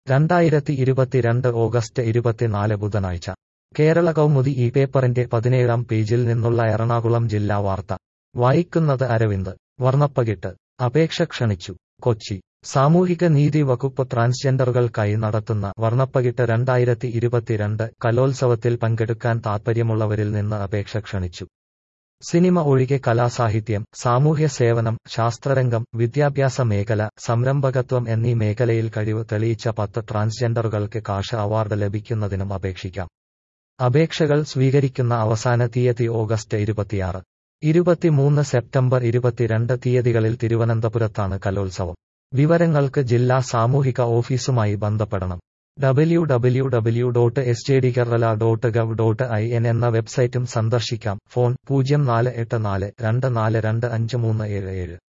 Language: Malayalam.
രണ്ടായിരത്തി ഇരുപത്തിരണ്ട് ഓഗസ്റ്റ് ഇരുപത്തിനാല് ബുധനാഴ്ച കേരള കൗമുദി ഈ പേപ്പറിന്റെ പതിനേഴാം പേജിൽ നിന്നുള്ള എറണാകുളം ജില്ലാ വാർത്ത വായിക്കുന്നത് അരവിന്ദ് വർണ്ണപ്പകിട്ട് അപേക്ഷ ക്ഷണിച്ചു കൊച്ചി സാമൂഹിക നീതി വകുപ്പ് ട്രാൻസ്ജെൻഡറുകൾക്കായി നടത്തുന്ന വർണ്ണപ്പകിട്ട് രണ്ടായിരത്തി ഇരുപത്തിരണ്ട് കലോത്സവത്തിൽ പങ്കെടുക്കാൻ താൽപ്പര്യമുള്ളവരിൽ നിന്ന് അപേക്ഷ ക്ഷണിച്ചു സിനിമ ഒഴികെ കലാസാഹിത്യം സാമൂഹ്യ സേവനം ശാസ്ത്രരംഗം വിദ്യാഭ്യാസ മേഖല സംരംഭകത്വം എന്നീ മേഖലയിൽ കഴിവ് തെളിയിച്ച പത്ത് ട്രാൻസ്ജെൻഡറുകൾക്ക് കാഷ അവാർഡ് ലഭിക്കുന്നതിനും അപേക്ഷിക്കാം അപേക്ഷകൾ സ്വീകരിക്കുന്ന അവസാന തീയതി ഓഗസ്റ്റ് ഇരുപത്തിയാറ് ഇരുപത്തിമൂന്ന് സെപ്റ്റംബർ ഇരുപത്തിരണ്ട് തീയതികളിൽ തിരുവനന്തപുരത്താണ് കലോത്സവം വിവരങ്ങൾക്ക് ജില്ലാ സാമൂഹിക ഓഫീസുമായി ബന്ധപ്പെടണം W W W dot S J D Kerala dot gov dot I N എന്ന വെബ്സൈറ്റും സന്ദർശിക്കാം ഫോൺ പൂജ്യം നാല് എട്ട് നാല് രണ്ട് നാല് രണ്ട് അഞ്ച് മൂന്ന് ഏഴ് ഏഴ്